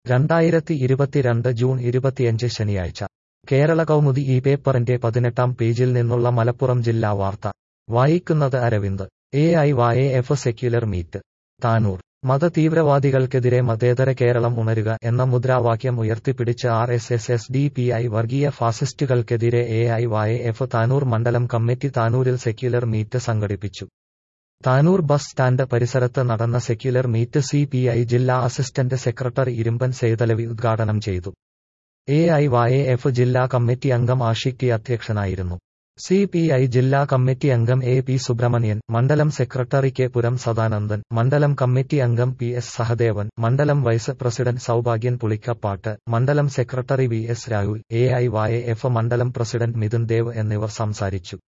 രണ്ടായിരത്തി ഇരുപത്തിരണ്ട് ജൂൺ ഇരുപത്തിയഞ്ച് ശനിയാഴ്ച കേരള കൗമുദി ഈ പേപ്പറിന്റെ പതിനെട്ടാം പേജിൽ നിന്നുള്ള മലപ്പുറം ജില്ലാ വാർത്ത വായിക്കുന്നത് Aravind A I Y F secular meet Tanur മതതീവ്രവാദികൾക്കെതിരെ മതേതര കേരളം ഉണരുക എന്ന മുദ്രാവാക്യം ഉയർത്തിപ്പിടിച്ച് R S S S D P I വർഗീയ ഫാസിസ്റ്റുകൾക്കെതിരെ A I Y F Tanur മണ്ഡലം കമ്മിറ്റി താനൂരിൽ സെക്യുലർ മീറ്റ് സംഘടിപ്പിച്ചു താനൂർ ബസ് സ്റ്റാൻഡ് പരിസരത്ത് നടന്ന secular meet C P I ജില്ലാ അസിസ്റ്റന്റ് സെക്രട്ടറി ഇരുമ്പൻ സേതലവി ഉദ്ഘാടനം ചെയ്തു എ ഐ വായ എഫ് ജില്ലാ കമ്മിറ്റി അംഗം ആഷിഖ് ടി അധ്യക്ഷനായിരുന്നു സി പി ഐ ജില്ലാ കമ്മിറ്റി അംഗം എ പി സുബ്രഹ്മണ്യൻ മണ്ഡലം സെക്രട്ടറി കെ പുരം സദാനന്ദൻ മണ്ഡലം കമ്മിറ്റി അംഗം പി എസ് സഹദേവൻ മണ്ഡലം വൈസ് പ്രസിഡന്റ് സൗഭാഗ്യൻ പുളിക്കപ്പാട്ട് മണ്ഡലം secretary V S Rahul A I Y F മണ്ഡലം പ്രസിഡന്റ് മിഥുൻ ദേവ് എന്നിവർ സംസാരിച്ചു